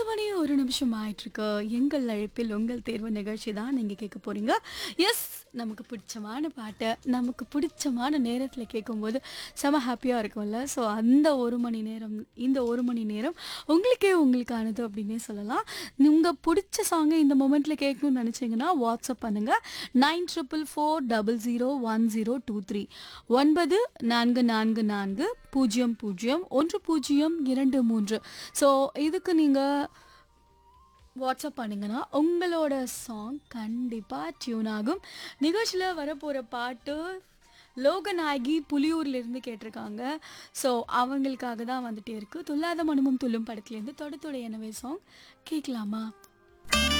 பத்து மணி ஒரு நிமிஷம் ஆயிட்டிருக்கு எங்கள் அழைப்பில் உங்கள் தேர்வு நிகழ்ச்சி தான் நீங்கள் கேட்க போகிறீங்க எஸ் நமக்கு பிடிச்சமான பாட்டை நமக்கு பிடிச்சமான நேரத்தில் கேட்கும்போது செம ஹாப்பியாக இருக்கும்ல ஸோ அந்த ஒரு மணி நேரம் இந்த ஒரு மணி நேரம் உங்களுக்கே உங்களுக்கானது அப்படின்னே சொல்லலாம் உங்கள் பிடிச்ச சாங்கை இந்த மொமெண்ட்டில் கேட்கணும்னு நினச்சிங்கன்னா வாட்ஸ்அப் பண்ணுங்கள் nine triple four double zero one zero two three ஒன்பது நான்கு நான்கு நான்கு பூஜ்ஜியம் பூஜ்ஜியம் ஒன்று பூஜ்ஜியம் இரண்டு மூன்று ஸோ இதுக்கு நீங்கள் வாட்ஸ்அப் பண்ணிங்கன்னா உங்களோட சாங் கண்டிப்பாக டியூன் ஆகும் நிகழ்ச்சியில் வரப்போகிற பாட்டு லோகநாயகி புலியூர்லேருந்து கேட்டிருக்காங்க ஸோ அவங்களுக்காக தான் வந்துட்டே இருக்குது துல்லாத மனுமும் துள்ளும் படத்துலேருந்து தொட தொட எனவே சாங் கேட்கலாமா